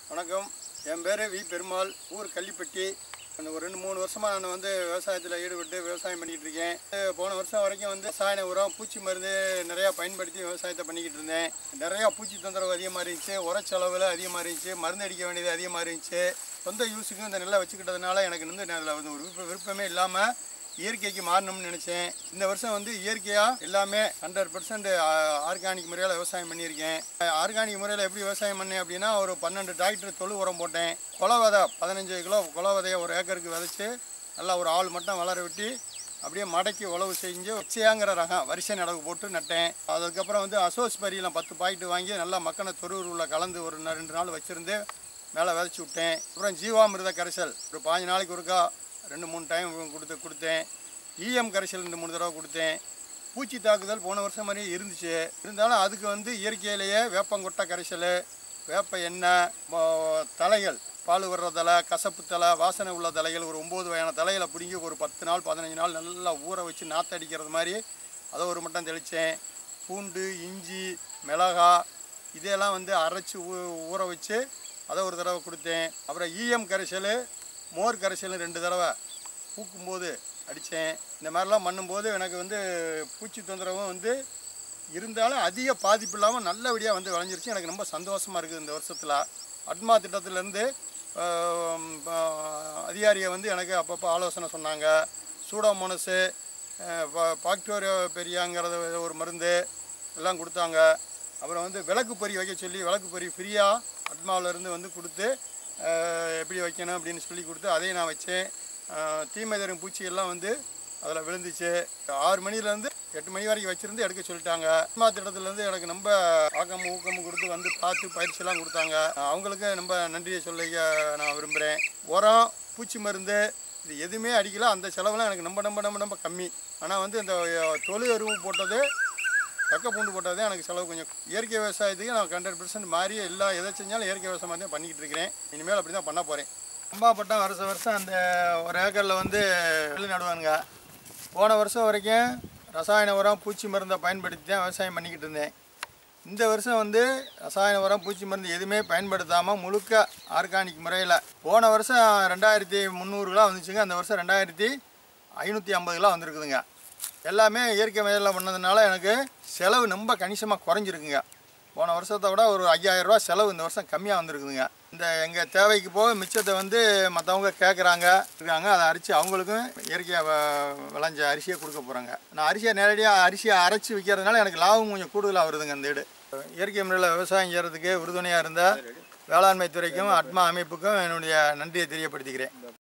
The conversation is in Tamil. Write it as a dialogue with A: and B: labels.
A: வணக்கம் என் பேர் வி பெருமாள் ஊர் கள்ளிப்பட்டி நான் ஒரு ரெண்டு மூணு வருஷமாக நான் வந்து விவசாயத்தில் ஈடுபட்டு விவசாயம் பண்ணிக்கிட்டு இருக்கேன் அஹ் போன வருஷம் வரைக்கும் வந்து ரசாயன உரம் பூச்சி மருந்து நிறையா பயன்படுத்தி விவசாயத்தை பண்ணிக்கிட்டு இருந்தேன் நிறையா பூச்சி தொந்தரவு அதிகமாக இருந்துச்சு உரச்செலவில் அதிகமாக இருந்துச்சு மருந்து அடிக்க வேண்டியது அதிகமாக இருந்துச்சு சொந்த யூஸுக்கும் இந்த நெல்லை வச்சுக்கிட்டதுனால எனக்கு வந்து அதில் வந்து ஒரு விருப்ப விருப்பமே இல்லாமல் இயற்கைக்கு மாறணும்னு நினச்சேன் இந்த வருஷம் வந்து இயற்கையாக எல்லாமே ஹண்ட்ரட் பர்சன்ட் ஆர்கானிக் முறையில் விவசாயம் பண்ணியிருக்கேன் ஆர்கானிக் முறையில் எப்படி விவசாயம் பண்ணேன் அப்படின்னா ஒரு பன்னெண்டு டிராக்டர் தொழு உரம் போட்டேன் கொலை விதை பதினஞ்சு கிலோ கொலை விதையை ஒரு ஏக்கருக்கு விதைச்சு நல்லா ஒரு ஆள் மட்டும் வளர விட்டு அப்படியே மடக்கி உழவு செஞ்சு உச்சையாங்கிற ரகம் வரிசை நடவு போட்டு நட்டேன் அதுக்கப்புறம் வந்து அசோஸ் பரியில் பத்து பாக்கெட்டு வாங்கி நல்லா மக்கின தொருவுருவில் கலந்து ஒரு ந- ரெண்டு நாள் வச்சுருந்து மேலே விதைச்சி விட்டேன் அப்புறம் ஜீவாமிர்த கரைசல் ஒரு பாஞ்சு நாளைக்கு ஒருக்கா ரெண்டு மூணு டைம் கொடுத்து கொடுத்தேன் இஎம் கரைசல் ரெண்டு மூணு தடவை கொடுத்தேன் பூச்சி தாக்குதல் போன வருஷம் மாதிரியே இருந்துச்சு இருந்தாலும் அதுக்கு வந்து இயற்கையிலேயே வேப்பங்கொட்டை கரைசல் வேப்ப எண்ணெய் மோ- தலைகள் பால் வர்ற தலை கசப்பு தலை வாசனை உள்ள தலைகள் ஒரு ஒம்பது வகையான தலைகளை பிடுங்கி ஒரு பத்து நாள் பதினஞ்சு நாள் நல்லா ஊற வச்சு நாற்று அடிக்கிறது மாதிரி அதை ஒரு மட்டம் தெளித்தேன் பூண்டு இஞ்சி மிளகா இதெல்லாம் வந்து அரைச்சி ஊ ஊற வச்சு அதை ஒரு தடவை கொடுத்தேன் அப்புறம் ஈஎம் கரைசல் மோர் கரைசல் ரெண்டு தடவை பூக்கும்போது அடித்தேன் இந்த மாதிரிலாம் பண்ணும்போது எனக்கு வந்து பூச்சி தொந்தரவும் வந்து இருந்தாலும் அதிக பாதிப்பு இல்லாமல் நல்லபடியாக வந்து விளைஞ்சிருச்சு எனக்கு ரொம்ப சந்தோஷமாக இருக்குது இந்த வருஷத்தில் அட்மா திட்டத்திலேருந்து அதிகாரியை வந்து எனக்கு அப்பப்போ ஆலோசனை சொன்னாங்க சூடோமோனஸு பாக்டீரியா பெரியாங்கிறது ஒரு மருந்து எல்லாம் கொடுத்தாங்க அப்புறம் வந்து விளக்கு பொறி வைக்க சொல்லி விளக்கு பொறி ஃப்ரீயாக அட்மாவிலேருந்து வந்து கொடுத்து அஹ், எப்படி வைக்கணும் அப்படின்னு சொல்லி கொடுத்து அதையும் நான் வச்சேன் அஹ், தீமை தரும் பூச்சியெல்லாம் வந்து அதில் விழுந்துச்சு ஆறு மணிலேருந்து எட்டு மணி வரைக்கும் வச்சுருந்து எடுக்க சொல்லிட்டாங்க அம்மா திட்டத்துலேருந்து எனக்கு ரொம்ப ஆக்கமும் ஊக்கமும் கொடுத்து வந்து பார்த்து பயிற்சியெல்லாம் கொடுத்தாங்க அவங்களுக்கு ரொம்ப நன்றியை சொல்லிக்க நான் விரும்புகிறேன் உரம் பூச்சி மருந்து இது எதுவுமே அடிக்கல அந்த செலவுலாம் எனக்கு ரொம்ப ரொம்ப ரொம்ப ரொம்ப கம்மி ஆனால் வந்து இந்த தொழு எருவு போட்டது தக்க பூண்டு போட்டது எனக்கு செலவு கொஞ்சம் இயற்கை விவசாயத்துக்கு நான் ஹண்ட்ரட் பர்சன்ட் மாறி எல்லா எதை செஞ்சாலும் இயற்கை விவசாயம் தான் பண்ணிக்கிட்டு இருக்கிறேன் இனிமேல் அப்படி தான் பண்ண போகிறேன் அம்பாப்பட்டம் வருஷம் வருஷம் அந்த ஒரு ஏக்கரில் வந்து நெல் நடுவானுங்க போன வருஷம் வரைக்கும் ரசாயன உரம் பூச்சி மருந்தை பயன்படுத்தி தான் விவசாயம் பண்ணிக்கிட்டு இருந்தேன் இந்த வருஷம் வந்து ரசாயன உரம் பூச்சி மருந்து எதுவுமே பயன்படுத்தாமல் முழுக்க ஆர்கானிக் முறையில் போன வருஷம் ரெண்டாயிரத்தி முந்நூறுலாம் வந்துச்சுங்க அந்த வருஷம் ரெண்டாயிரத்தி ஐநூற்றி ஐம்பதுலாம் வந்திருக்குதுங்க எல்லாமே இயற்கை முறையில் பண்ணதுனால எனக்கு செலவு ரொம்ப கணிசமாக குறைஞ்சிருக்குங்க போன வருஷத்தை விட ஒரு 5000 ரூபாய் செலவு இந்த வருஷம் கம்மியாக வந்திருக்குதுங்க இந்த எங்கள் தேவைக்கு போக மிச்சத்தை வந்து மற்றவங்க கேட்குறாங்க இருக்காங்க அதை அரிசி அவங்களுக்கும் இயற்கையாக விளைஞ்ச அரிசியை கொடுக்க போகிறாங்க நான் அரிசியை நேரடியாக அரிசியை அரைச்சி விற்கிறதுனால எனக்கு லாபம் கொஞ்சம் கூடுதலாக வருதுங்க இந்த வீடு இயற்கை முறையில் விவசாயம் செய்கிறதுக்கு உறுதுணையாக இருந்த வேளாண்மை துறைக்கும் அட்மா அமைப்புக்கும் என்னுடைய நன்றியை தெரியப்படுத்திக்கிறேன்